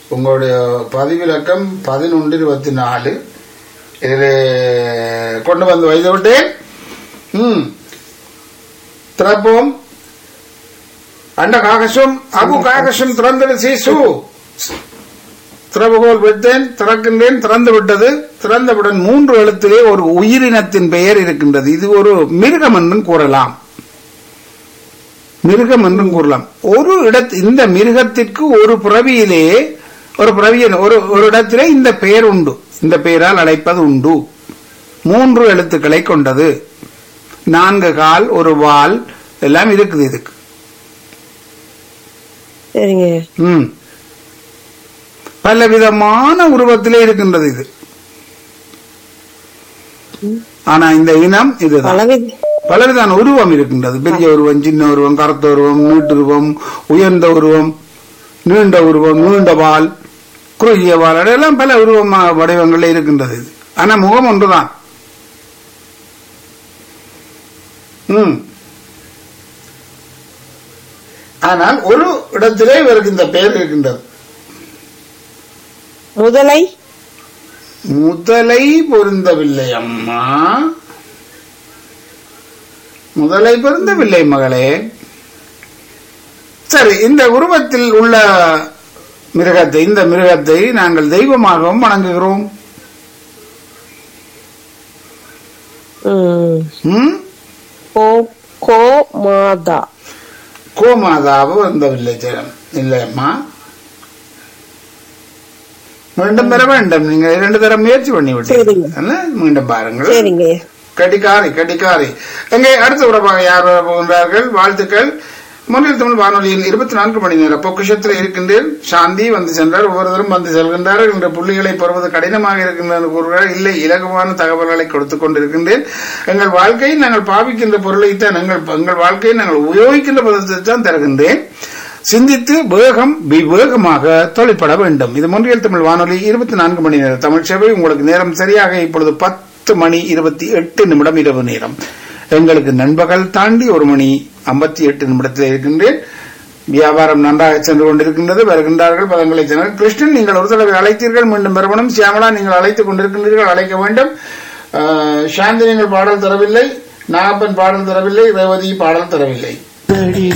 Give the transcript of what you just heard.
உங்களுடைய பதிவிலக்கம் பதினொன்று இருபத்தி நாலு இதில் கொண்டு வந்து வைத்து விட்டேன் ம் திறப்போம் அண்ட காகசம் அபு காகசம் திறந்தது சீசு திறவுகோல் வைத்தேன் திறக்கின்றேன் திறந்து விட்டது திறந்தவுடன் மூன்று எழுத்திலே ஒரு உயிரினத்தின் பெயர் இருக்கின்றது இது ஒரு மிருகம் என்றும் கூறலாம் மிருகம் என்றும் கூறலாம் ஒரு இடத்து இந்த மிருகத்திற்கு ஒரு பிறவியிலே ஒரு பிறவியில் ஒரு ஒரு இடத்திலே இந்த பெயர் உண்டு இந்த பெயரால் அழைப்பது உண்டு மூன்று எழுத்துக்களை கொண்டது நான்கு கால் ஒரு வால் எல்லாம் இருக்குது இதுக்கு சரிங்க ம் பல விதமான உருவத்திலே இருக்கின்றது இது ஆனா இந்த இனம் இதுதான் பலவித பலவிதமான உருவம் இருக்கின்றது பெரிய உருவம் சின்ன உருவம் கருத்த உருவம் நீட்டுருவம் உயர்ந்த உருவம் நீண்ட உருவம் நீண்ட வால் குறுகிய வால் அதெல்லாம் பல உருவம் வடிவங்கள்ல இருக்கின்றது இது ஆனா முகம் ஒன்றுதான் ம் ஆனால் ஒரு இடத்திலே இவருக்கு இந்த பெயர் இருக்கின்றது முதலை முதலை பொருந்தவில்லை அம்மா முதலை பொருந்தவில்லை மகளே சரி இந்த உருவத்தில் உள்ள மிருகத்தை இந்த மிருகத்தை நாங்கள் தெய்வமாகவும் வணங்குகிறோம் ம். ம்? கோ கோ மாதா கோமாதாவு வந்தவில்லை ஜெயம் இல்லை அம்மா மீண்டும் பெற வேண்டும் நீங்க இரண்டு தரம் முயற்சி பண்ணி விட்டீங்க சரிங்க. என்ன? மீண்டும் பாருங்கள் சரிங்க கடிகாரி கடிகாரி எங்கே அடுத்த உறவாக யார் வர போகின்றார்கள் வாழ்த்துக்கள் முன்னில் தமிழ் வானொலியின் இருபத்தி நான்கு மணி நேர பொக்கிஷத்தில் இருக்கின்றேன் சாந்தி வந்து சென்றார் ஒவ்வொருவரும் வந்து செல்கின்றார்கள் என்ற புள்ளிகளை பெறுவது கடினமாக இருக்கின்றது கூறுகிறார் இல்லை இலகுவான தகவல்களை கொடுத்துக் கொண்டிருக்கின்றேன் எங்கள் வாழ்க்கையை நாங்கள் பாவிக்கின்ற பொருளைத்தான் எங்கள் எங்கள் வாழ்க்கையை நாங்கள் உபயோகிக்கின்ற பதத்தை தான் தருகின்றேன் சிந்தித்து வேகம் விவேகமாக தொழிற்பட வேண்டும் இது முன்றியல் தமிழ் வானொலி இருபத்தி நான்கு மணி நேர தமிழ் சேவை உங்களுக்கு நேரம் சரியாக இப்பொழுது பத்து மணி இருபத்தி எட்டு நிமிடம் இரவு நேரம் எங்களுக்கு நண்பகல் தாண்டி ஒரு மணி ஐம்பத்தி எட்டு நிமிடத்தில் இருக்கின்றேன் வியாபாரம் நன்றாக சென்று கொண்டிருக்கின்றது வருகின்றார்கள் பதங்களை சென்ற கிருஷ்ணன் நீங்கள் ஒரு தடவை அழைத்தீர்கள் மீண்டும் பெறவனும் சியாமலா நீங்கள் அழைத்துக் கொண்டிருக்கின்றீர்கள் அழைக்க வேண்டும் ஆஹ், சாந்தி நீங்கள் பாடல் தரவில்லை நாகப்பன் பாடல் தரவில்லை ரேவதி பாடல் தரவில்லை தடி